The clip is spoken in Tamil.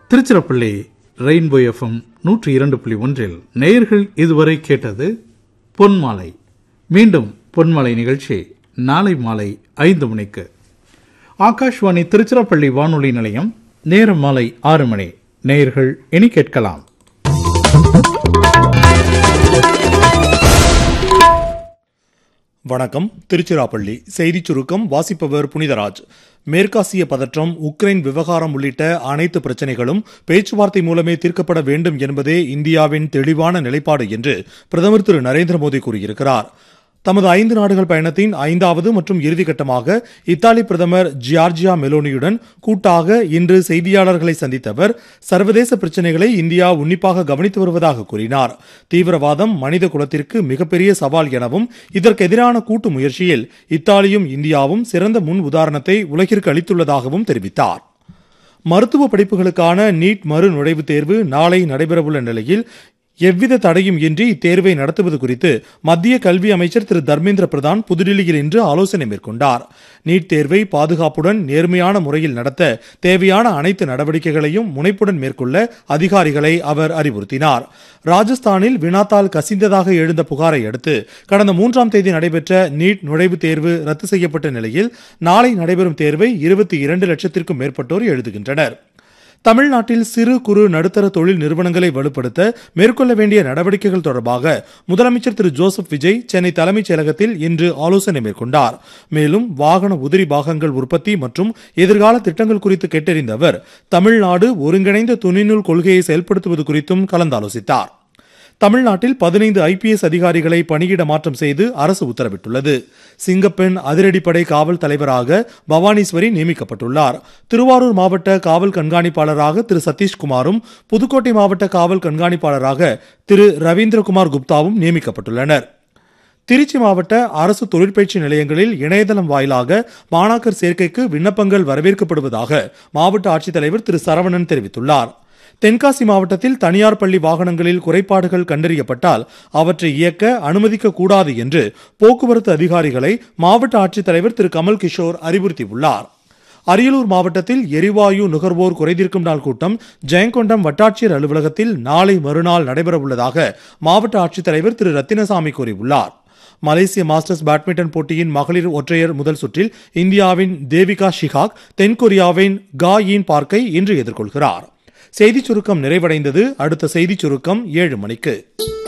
திருச்சிராப்பள்ளி ரெயின்போ எஃப்எம் நூற்றி இரண்டு புள்ளி ஒன்றில் நேயர்கள் இதுவரை கேட்டது பொன்மாலை மீண்டும் பொன்மாலை நிகழ்ச்சி நாளை மாலை ஐந்து மணிக்கு ஆகாஷ்வாணி திருச்சிராப்பள்ளி வானொலி நிலையம் நேரம் மாலை ஆறு மணி நேயர்கள் இனி கேட்கலாம் வணக்கம் திருச்சிராப்பள்ளி செய்திச் சுருக்கம் வாசிப்பவர் புனிதராஜ் மேற்காசிய பதற்றம் உக்ரைன் விவகாரம் உள்ளிட்ட அனைத்து பிரச்சனைகளும் பேச்சுவார்த்தை மூலமே தீர்க்கப்பட வேண்டும் என்பதே இந்தியாவின் தெளிவான நிலைப்பாடு என்று பிரதமர் திரு நரேந்திர மோடி கூறியிருக்கிறார் தமது ஐந்து நாடுகள் பயணத்தின் ஐந்தாவது மற்றும் இறுதிக்கட்டமாக இத்தாலி பிரதமர் ஜியார்ஜியா மெலோனியுடன் கூட்டாக இன்று செய்தியாளர்களை சந்தித்த அவர் சர்வதேச பிரச்சினைகளை இந்தியா உன்னிப்பாக கவனித்து வருவதாக கூறினார் தீவிரவாதம் மனித குலத்திற்கு மிகப்பெரிய சவால் எனவும் இதற்கு எதிரான கூட்டு முயற்சியில் இத்தாலியும் இந்தியாவும் சிறந்த முன் உதாரணத்தை உலகிற்கு அளித்துள்ளதாகவும் தெரிவித்தார் மருத்துவ படிப்புகளுக்கான நீட் மறு நுழைவுத் தேர்வு நாளை நடைபெறவுள்ள நிலையில் எவ்வித தடையும் இன்றி இத்தேர்வை நடத்துவது குறித்து மத்திய கல்வி அமைச்சர் திரு தர்மேந்திர பிரதான் புதுடில்லியில் இன்று ஆலோசனை மேற்கொண்டார் நீட் தேர்வை பாதுகாப்புடன் நேர்மையான முறையில் நடத்த தேவையான அனைத்து நடவடிக்கைகளையும் முனைப்புடன் மேற்கொள்ள அதிகாரிகளை அவர் அறிவுறுத்தினார் ராஜஸ்தானில் வினாத்தால் கசிந்ததாக எழுந்த புகாரை அடுத்து கடந்த மூன்றாம் தேதி நடைபெற்ற நீட் நுழைவுத் தேர்வு ரத்து செய்யப்பட்ட நிலையில் நாளை நடைபெறும் தேர்வை இருபத்தி இரண்டு லட்சத்திற்கும் மேற்பட்டோர் எழுதுகின்றனர் தமிழ்நாட்டில் சிறு குறு நடுத்தர தொழில் நிறுவனங்களை வலுப்படுத்த மேற்கொள்ள வேண்டிய நடவடிக்கைகள் தொடர்பாக முதலமைச்சர் திரு ஜோசப் விஜய் சென்னை தலைமைச் செயலகத்தில் இன்று ஆலோசனை மேற்கொண்டார் மேலும் வாகன உதிரி பாகங்கள் உற்பத்தி மற்றும் எதிர்கால திட்டங்கள் குறித்து கேட்டறிந்த அவர் தமிழ்நாடு ஒருங்கிணைந்த துணிநூல் கொள்கையை செயல்படுத்துவது குறித்தும் கலந்தாலோசித்தார் தமிழ்நாட்டில் பதினைந்து ஐபிஎஸ் அதிகாரிகளை பணியிட மாற்றம் செய்து அரசு உத்தரவிட்டுள்ளது சிங்கப்பெண் அதிரடிப்படை காவல் தலைவராக பவானீஸ்வரி நியமிக்கப்பட்டுள்ளார் திருவாரூர் மாவட்ட காவல் கண்காணிப்பாளராக திரு சதீஷ்குமாரும் புதுக்கோட்டை மாவட்ட காவல் கண்காணிப்பாளராக திரு ரவீந்திரகுமார் குப்தாவும் நியமிக்கப்பட்டுள்ளனர் திருச்சி மாவட்ட அரசு தொழிற்பயிற்சி நிலையங்களில் இணையதளம் வாயிலாக மாணாக்கர் சேர்க்கைக்கு விண்ணப்பங்கள் வரவேற்கப்படுவதாக மாவட்ட ஆட்சித்தலைவர் திரு சரவணன் தெரிவித்துள்ளார் தென்காசி மாவட்டத்தில் தனியார் பள்ளி வாகனங்களில் குறைபாடுகள் கண்டறியப்பட்டால் அவற்றை இயக்க அனுமதிக்க கூடாது என்று போக்குவரத்து அதிகாரிகளை மாவட்ட ஆட்சித்தலைவர் திரு கமல் கிஷோர் அறிவுறுத்தியுள்ளார் அரியலூர் மாவட்டத்தில் எரிவாயு நுகர்வோர் குறைதீர்க்கும் நாள் கூட்டம் ஜெயங்கொண்டம் வட்டாட்சியர் அலுவலகத்தில் நாளை மறுநாள் நடைபெறவுள்ளதாக மாவட்ட ஆட்சித்தலைவர் திரு ரத்தினசாமி கூறியுள்ளார் மலேசிய மாஸ்டர்ஸ் பேட்மிண்டன் போட்டியின் மகளிர் ஒற்றையர் முதல் சுற்றில் இந்தியாவின் தேவிகா ஷிகாக் தென்கொரியாவின் கா யின் பார்க்கை இன்று எதிர்கொள்கிறார் செய்திச் சுருக்கம் நிறைவடைந்தது அடுத்த செய்திச் சுருக்கம் ஏழு மணிக்கு